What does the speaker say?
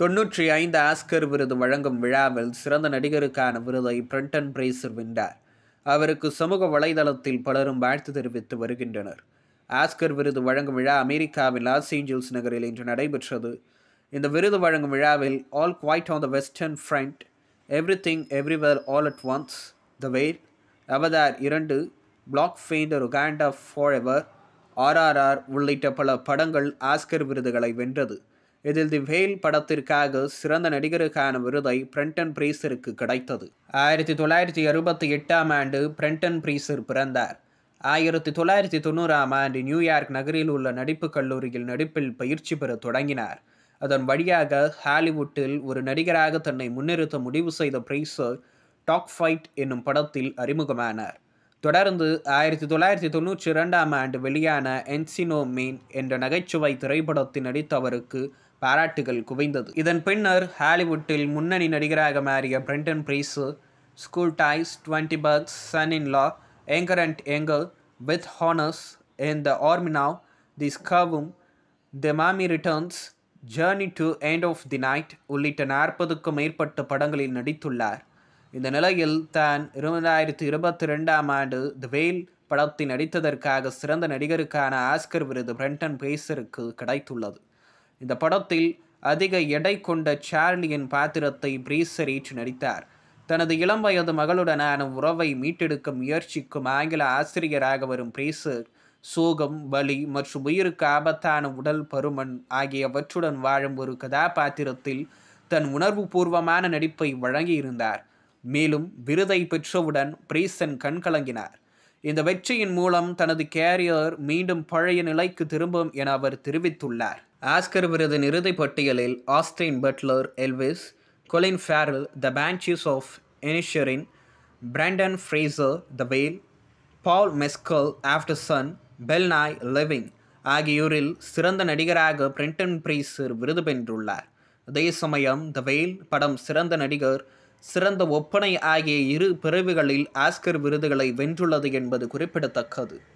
தொன்னூற்றி ஐந்து ஆஸ்கர் விருது வழங்கும் விழாவில் சிறந்த நடிகருக்கான விருதை பிரிண்டன் பிரேசர் வென்றார் அவருக்கு சமூக வலைதளத்தில் பலரும் வாழ்த்து தெரிவித்து வருகின்றனர் ஆஸ்கர் விருது வழங்கும் விழா அமெரிக்காவின் லாஸ் ஏஞ்சல்ஸ் நகரில் இன்று நடைபெற்றது இந்த விருது வழங்கும் விழாவில் all quiet on the western front everything everywhere all at once the whale Avatar இரண்டு black panther Wakanda forever RRR உள்ளிட்ட பல படங்கள் ஆஸ்கர் விருதுகளை வென்றது இதில் தி வேல் படத்திற்காக சிறந்த நடிகருக்கான விருதை பிரண்டன் பிரீசருக்கு கிடைத்தது ஆயிரத்தி தொள்ளாயிரத்தி அறுபத்தி எட்டாம் ஆண்டு பிரண்டன் பிரீசர் பிறந்தார் ஆயிரத்தி தொள்ளாயிரத்தி தொண்ணூறாம் ஆண்டு நியூயார்க் நகரில் உள்ள நடிப்புக் கல்லூரியில் நடிப்பில் பயிற்சி பெற தொடங்கினார் அதன் வழியாக ஹாலிவுட்டில் ஒரு நடிகராக தன்னை முன்னிறுத்த முடிவு செய்த பிரீசர் டாக் ஃபைட் என்னும் படத்தில் அறிமுகமானார் தொடர்ந்து ஆயிரத்தி தொள்ளாயிரத்தி தொண்ணூற்றி இரண்டாம் ஆண்டு வெளியான என்சினோ மீன் என்ற நகைச்சுவை திரைப்படத்தில் நடித்த அவருக்கு பாராட்டுகள் குவிந்தது இதன் பின்னர் ஹாலிவுட்டில் முன்னணி நடிகராக மாறிய Brendan Fraser school ties twenty bucks son in law anger and anger with honours in the ஆர்மினாவ் the scout the mummy returns journey to end of the night உள்ளிட்ட நாற்பதுக்கும் மேற்பட்ட படங்களில் நடித்துள்ளார் இந்த நிலையில் தான் இரண்டாயிரத்தி இருபத்தி ரெண்டாம் ஆண்டு தி வேல் படத்தில் நடித்ததற்காக சிறந்த நடிகருக்கான ஆஸ்கர் விருது பிரெண்டன் பேசருக்கு கிடைத்துள்ளது இந்த படத்தில் அதிக எடை கொண்ட சார்லியின் பாத்திரத்தை பிரீசர் ஏற்று நடித்தார் தனது இளம் வயது மகளுடனான உறவை மீட்டெடுக்க முயற்சிக்கும் ஆங்கில ஆசிரியராக வரும் பிரீசர் சோகம் வலி மற்றும் உயிருக்கு ஆபத்தான உடல் பருமன் ஆகியவற்றுடன் வாழும் ஒரு கதாபாத்திரத்தில் தன் உணர்வு பூர்வமான நடிப்பை வழங்கியிருந்தார் மேலும் விருதை பெற்றவுடன் பிரீசன் கண்கலங்கினார் இந்த வெற்றியின் மூலம் தனது கேரியர் மீண்டும் பழைய நிலைக்கு திரும்பும் என அவர் தெரிவித்துள்ளார் ஆஸ்கர் விருதின் இறுதிப் பட்டியலில் Austin Butler Elvis Colin Farrell the banshees of Inisherin Brendan Fraser the whale Paul Mescal aftersun Bill Nighy living ஆகியோரில் சிறந்த நடிகராக பிரிண்டன் பிரீசர் விருது பெற்றுள்ளார் அதே சமயம் த வேல் படம் சிறந்த நடிகர் சிறந்த ஒப்பனை ஆகிய இரு பிரிவுகளில் ஆஸ்கர் விருதுகளை வென்றுள்ளது என்பது குறிப்பிடத்தக்கது